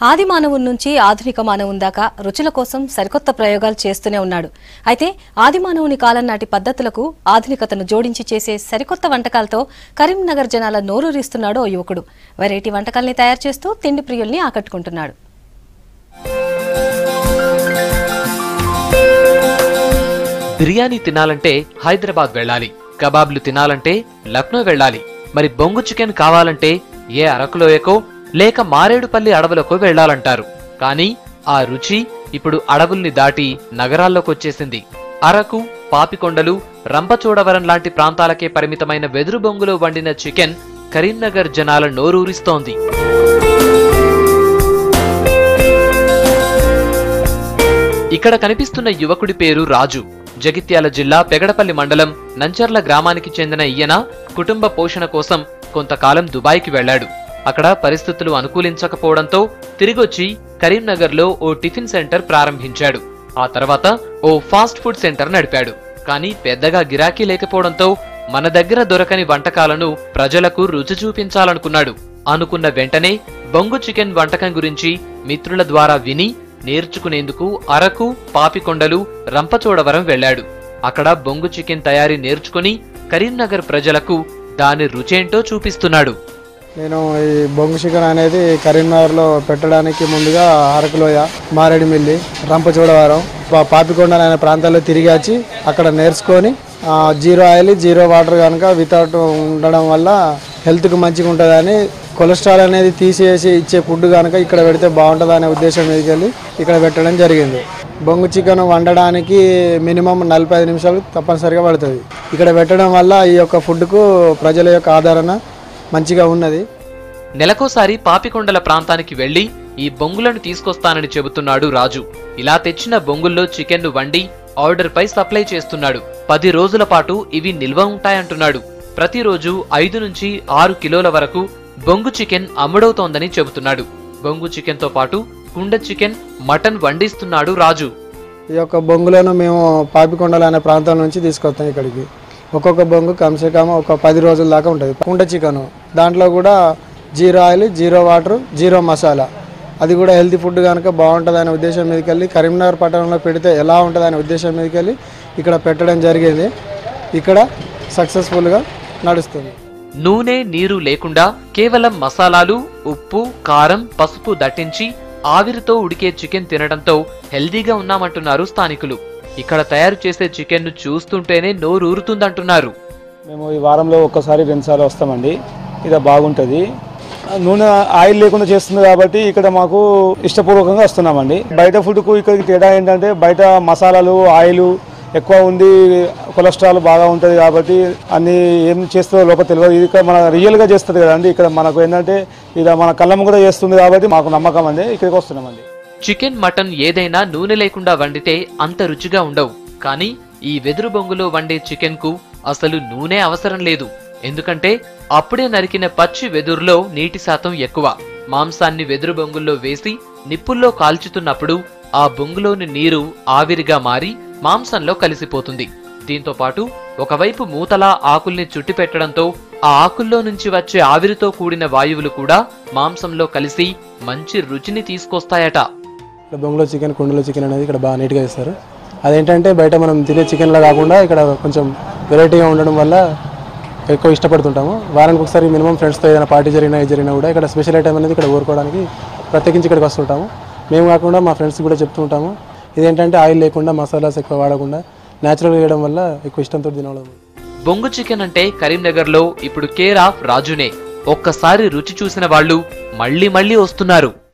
ఆది మానవుడి నుంచి ఆధునిక మానవుని దాకా రుచుల కోసం సరికొత్త ప్రయోగాలు చేస్తూనే ఉన్నాడు అయితే ఆది మానవుని కాలం నాటి పద్ధతులకు ఆధునికతను జోడించి చేసే సరికొత్త వంటకాలతో కరీంనగర్ జనాల నోరూరిస్తున్నాడు ఓ యువకుడు వెరైటీ వంటకాల్ని తయారు చేస్తూ తిండి ప్రియుల్ని ఆకట్టుకుంటున్నాడు బిర్యానీ తినాలంటే హైదరాబాద్ వెళ్ళాలి కబాబ్లు తినాలంటే లక్నో వెళ్ళాలి మరి బొంగు చికెన్ కావాలంటే ఏ అరకులోయకో లేక మారేడుపల్లి అడవులకో వెళ్ళాలంటారు కానీ ఆ రుచి ఇప్పుడు అడవుల్ని దాటి నగరాల్లోకి వచ్చేసింది అరకు పాపికొండలు రంపచోడవరం లాంటి ప్రాంతాలకే పరిమితమైన వెదురు బొంగులో వండిన చికెన్ కరీంనగర్ జనాల నోరూరిస్తోంది ఇక్కడ కనిపిస్తున్న యువకుడి పేరు రాజు జగిత్యాల జిల్లా పెగడపల్లి మండలం నంచర్ల గ్రామానికి చెందిన ఈయన కుటుంబ పోషణ కోసం కొంతకాలం దుబాయ్కి వెళ్లాడు అక్కడ పరిస్థితులు అనుకూలించకపోవడంతో తిరిగొచ్చి కరీంనగర్లో ఓ టిఫిన్ సెంటర్ ప్రారంభించాడు ఆ తర్వాత ఓ ఫాస్ట్ ఫుడ్ సెంటర్ నడిపాడు కానీ పెద్దగా గిరాకీ లేకపోవడంతో మన దగ్గర దొరకని వంటకాలను ప్రజలకు రుచి చూపించాలనుకున్నాడు అనుకున్న వెంటనే బొంగు చికెన్ వంటకం గురించి మిత్రుల ద్వారా విని నేర్చుకునేందుకు అరకు పాపికొండలు రంపచోడవరం వెళ్ళాడు అక్కడ బొంగు చికెన్ తయారీ నేర్చుకుని కరీంనగర్ ప్రజలకు దాని రుచేంటో చూపిస్తున్నాడు నేను ఈ బొంగు చికెన్ అనేది కరీంనగర్లో పెట్టడానికి ముందుగా అరకులోయ మారేడుమిల్లి రంపచోడవరం పా- పాపికొండ అనే ప్రాంతాల్లో తిరిగి వచ్చి అక్కడ నేర్చుకొని ఆ, జీరో ఆయిల్ జీరో వాటర్ కనుక వితౌట్ ఉండడం వల్ల హెల్త్కి మంచిగా ఉంటుందని కొలెస్ట్రాల్ అనేది తీసేసి ఇచ్చే ఫుడ్ కనుక ఇక్కడ పెడితే బాగుంటుంది అనే ఉద్దేశం మీదకి వెళ్ళి ఇక్కడ పెట్టడం జరిగింది బొంగు చికెన్ వండడానికి మినిమం నలభై ఐదు నిమిషాలు తప్పనిసరిగా పడుతుంది ఇక్కడ పెట్టడం వల్ల ఈ యొక్క ఫుడ్కు ప్రజల యొక్క ఆదరణ మంచిగా ఉన్నది నెలకోసారి పాపికొండల ప్రాంతానికి వెళ్లి ఈ బొంగులను తీసుకొస్తానని చెబుతున్నాడు రాజు ఇలా తెచ్చిన బొంగుల్లో చికెన్ను వండి ఆర్డర్ పై సప్లై చేస్తున్నాడు పది రోజుల పాటు ఇవి నిల్వ ఉంటాయంటున్నాడు ప్రతిరోజు ఐదు నుంచి ఆరు కిలోల వరకు బొంగు చికెన్ అమ్ముడవుతోందని చెబుతున్నాడు బొంగు చికెన్ తో పాటు కుండ చికెన్ మటన్ వండిస్తున్నాడు రాజు ఈ యొక్క బొంగులను మేము పాపికొండలు అనే ప్రాంతం నుంచి తీసుకొస్తాం ఇక్కడికి ఒక్కొక్క బొంగు కమ్సే కమ్ ఒక పది రోజుల దాకా ఉంటుంది కుండ చికెన్ దాంట్లో కూడా zero oil zero water zero masala అది కూడా హెల్తీ ఫుడ్ కనుక బాగుంటుంది అనే ఉద్దేశం మీదకి వెళ్ళి కరీంనగర్ పట్టణంలో పెడితే ఎలా ఉంటుంది అనే ఉద్దేశం మీదకి వెళ్ళి ఇక్కడ పెట్టడం జరిగింది ఇక్కడ సక్సెస్ఫుల్గా నడుస్తుంది నూనె నీరు లేకుండా కేవలం మసాలాలు ఉప్పు కారం పసుపు దట్టించి ఆవిరితో ఉడికే చికెన్ తినడంతో హెల్దీగా ఉన్నామంటున్నారు స్థానికులు ఇక్కడ తయారు చేసే చికెన్ను చూస్తుంటేనే నోరూరుతుందంటున్నారు మేము ఈ వారంలో ఒక్కసారి రెండుసార్లు వస్తామండి ఇది బాగుంటుంది నూనె ఆయిల్ లేకుండా చేస్తుంది కాబట్టి ఇక్కడ మాకు ఇష్టపూర్వకంగా వస్తున్నామండి బయట ఫుడ్కు ఇక్కడికి తేడా ఏంటంటే బయట మసాలాలు ఆయిల్ ఎక్కువ ఉంది కొలెస్ట్రాల్ బాగా ఉంటుంది కాబట్టి అన్ని ఏం చేస్తుందో లోపల తెలియదు ఇది ఇక్కడ మన రియల్గా చేస్తుంది కదండి ఇక్కడ మనకు ఏంటంటే ఇక్కడ మన కళ్ళం కూడా చేస్తుంది కాబట్టి మాకు నమ్మకం అండి ఇక్కడికి వస్తున్నామండి చికెన్ మటన్ ఏదైనా నూనె లేకుండా వండితే అంత రుచిగా ఉండవు కానీ ఈ వెదురు బొంగులో వండే చికెన్ కు అసలు నూనె అవసరం లేదు ఎందుకంటే అప్పుడే నరికిన పచ్చి వెదురులో నీటి శాతం ఎక్కువ మాంసాన్ని వెదురు బొంగుల్లో వేసి నిప్పుల్లో కాల్చుతున్నప్పుడు ఆ బొంగులోని నీరు ఆవిరిగా మారి మాంసంలో కలిసిపోతుంది దీంతో పాటు ఒకవైపు మూతలా ఆకుల్ని చుట్టి పెట్టడంతో ఆ ఆకుల్లో నుంచి వచ్చే ఆవిరితో కూడిన వాయువులు కూడా మాంసంలో కలిసి మంచి రుచిని తీసుకొస్తాయట ఇక్కడ బొంగులో చికెన్ కుండలో చికెన్ అనేది ఇక్కడ బాగా నీట్గా ఇస్తారు అదేంటంటే బయట మనం తినే చికెన్లా కాకుండా ఇక్కడ కొంచెం వెరైటీగా ఉండడం వల్ల ఎక్కువ ఇష్టపడుతుంటాము వారానికి ఒకసారి మినిమం ఫ్రెండ్స్తో ఏదైనా పార్టీ జరిగినా ఏది జరిగినా కూడా ఇక్కడ స్పెషల్ ఐటమ్ అనేది ఇక్కడ ఊరుకోవడానికి ప్రత్యేకించి ఇక్కడికి వస్తుంటాము మేము కాకుండా మా ఫ్రెండ్స్ కూడా చెప్తూ ఉంటాము ఇదేంటంటే ఆయిల్ లేకుండా మసాలాస్ ఎక్కువ వాడకుండా న్యాచురల్గా వేయడం వల్ల ఎక్కువ ఇష్టంతో తినడం బొంగు చికెన్ అంటే కరీంనగర్లో ఇప్పుడు కేర్ ఆఫ్ రాజునే ఒక్కసారి రుచి చూసిన వాళ్ళు మళ్ళీ మళ్ళీ వస్తున్నారు